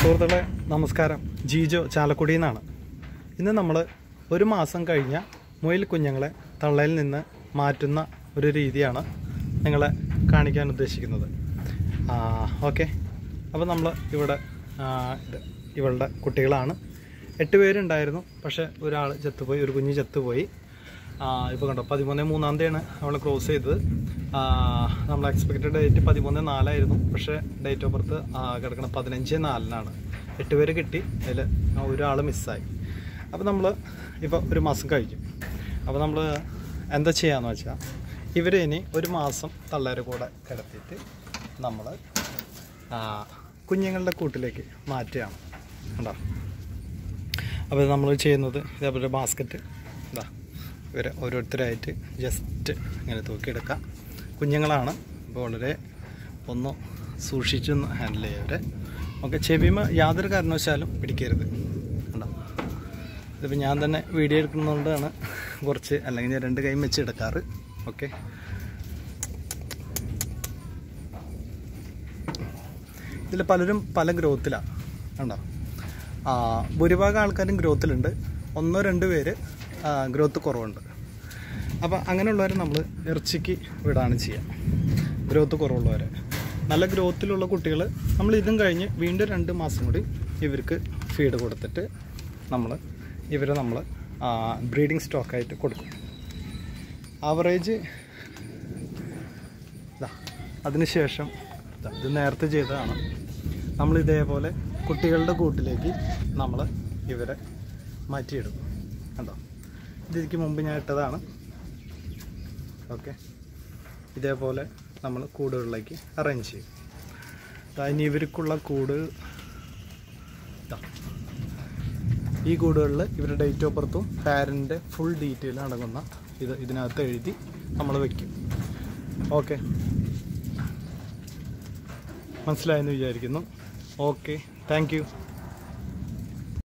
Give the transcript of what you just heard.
സുഹൃത്തുക്കളെ നമസ്കാരം ജീജോ ചാലക്കുടിയിൽ നിന്നാണ് ഇന്ന് നമ്മൾ ഒരു മാസം കഴിഞ്ഞ മുയൽ കുഞ്ഞുങ്ങളെ തള്ളയിൽ നിന്ന് മാറ്റുന്ന ഒരു രീതിയാണ് നിങ്ങളെ കാണിക്കാൻ ഉദ്ദേശിക്കുന്നത് ഓക്കെ അപ്പോൾ നമ്മൾ ഇവിടെ ആ, ഇത് ഇവളുടെ കുട്ടികളാണ് എട്ട് പേരുണ്ടായിരുന്നു പക്ഷേ ഒരാൾ ചത്തുപോയി ഒരു കുഞ്ഞ് ചത്തുപോയി ഇപ്പോൾ കണ്ടോ പതിമൂന്ന് മൂന്നാം തീയതിയാണ് അവൾ ക്രോസ് ചെയ്തത് ആ, നമ്മൾ എക്സ്പെക്റ്റഡ് ഡേറ്റ് പതിമൂന്ന് നാലായിരുന്നു പക്ഷേ ഡേറ്റ് ഓഫ് ബർത്ത് കിടക്കുന്നത് പതിനഞ്ച് നാലിനാണ് എട്ട് പേര് കിട്ടി അതിൽ ഒരാൾ മിസ്സായി അപ്പോൾ നമ്മൾ ഇപ്പോൾ ഒരു മാസം കഴിഞ്ഞു അപ്പോൾ നമ്മൾ എന്താ ചെയ്യാന്ന് വെച്ചാൽ ഇവരെ ഇനി ഒരു മാസം തള്ളേരെ കൂടെ കിടത്തിയിട്ട് നമ്മൾ കുഞ്ഞുങ്ങളുടെ കൂട്ടിലേക്ക് മാറ്റുകയാണ് കണ്ടോ അപ്പോൾ നമ്മൾ ചെയ്യുന്നത് ഇതേപോലെ ബാസ്ക്കറ്റ് ഇതാ ഇവരെ ഓരോരുത്തരായിട്ട് ജസ്റ്റ് ഇങ്ങനെ തൂക്കിയെടുക്കാം കുഞ്ഞുങ്ങളാണ് അപ്പോൾ വളരെ ഒന്ന് സൂക്ഷിച്ചൊന്ന് ഹാൻഡിൽ ചെയ്യവരെ ഓക്കെ ചെവിമ യാതൊരു കാരണവശാലും പിടിക്കരുത് കണ്ടോ ഇതിപ്പോൾ ഞാൻ തന്നെ വീഡിയോ എടുക്കുന്നതുകൊണ്ടാണ് കുറച്ച് അല്ലെങ്കിൽ ഞാൻ രണ്ട് കൈ വെച്ച് എടുക്കാറ് ഓക്കെ ഇതിൽ പലരും പല ഗ്രോത്തിലാണ് കണ്ടോ ആ, ഭൂരിഭാഗം ആൾക്കാരും ഗ്രോത്തിലുണ്ട് ഒന്നോ രണ്ടോ പേര് ഗ്രോത്ത് കുറവുണ്ട് അപ്പോൾ അങ്ങനെയുള്ളവരെ നമ്മൾ ഇറച്ചിക്ക് വിടാണ് ചെയ്യുക ഗ്രോത്ത് കുറവുള്ളവരെ നല്ല ഗ്രോത്തിലുള്ള കുട്ടികൾ നമ്മൾ ഇതും കഴിഞ്ഞ് വീണ്ടും രണ്ട് മാസം കൂടി ഇവർക്ക് ഫീഡ് കൊടുത്തിട്ട് നമ്മൾ ഇവരെ നമ്മൾ ബ്രീഡിംഗ് സ്റ്റോക്കായിട്ട് കൊടുക്കും ആവറേജ് ഇതാ അതിനുശേഷം ഇതാ, ഇത് നേരത്തെ ചെയ്തതാണ് നമ്മൾ ഇതേപോലെ കുട്ടികളുടെ കൂട്ടിലേക്ക് നമ്മൾ ഇവരെ മാറ്റിയിടും കണ്ടോ ഇതിക്ക് മുമ്പ് ഞാൻ ഇട്ടതാണ് ഓക്കെ ഇതേപോലെ നമ്മൾ കൂടുകളിലേക്ക് അറേഞ്ച് ചെയ്യും ദാ ഇനി ഇവർക്കുള്ള കൂട് ഇതാ. ഈ കൂടുകളിൽ ഇവരുടെ ഡേറ്റ് ഓഫ് ബർത്തും പാരൻ്റെ ഫുൾ ഡീറ്റെയിൽ അടങ്ങുന്ന ഇത് ഇതിനകത്ത് എഴുതി നമ്മൾ വയ്ക്കും ഓക്കെ മനസ്സിലായെന്ന് വിചാരിക്കുന്നു ഓക്കെ താങ്ക് യു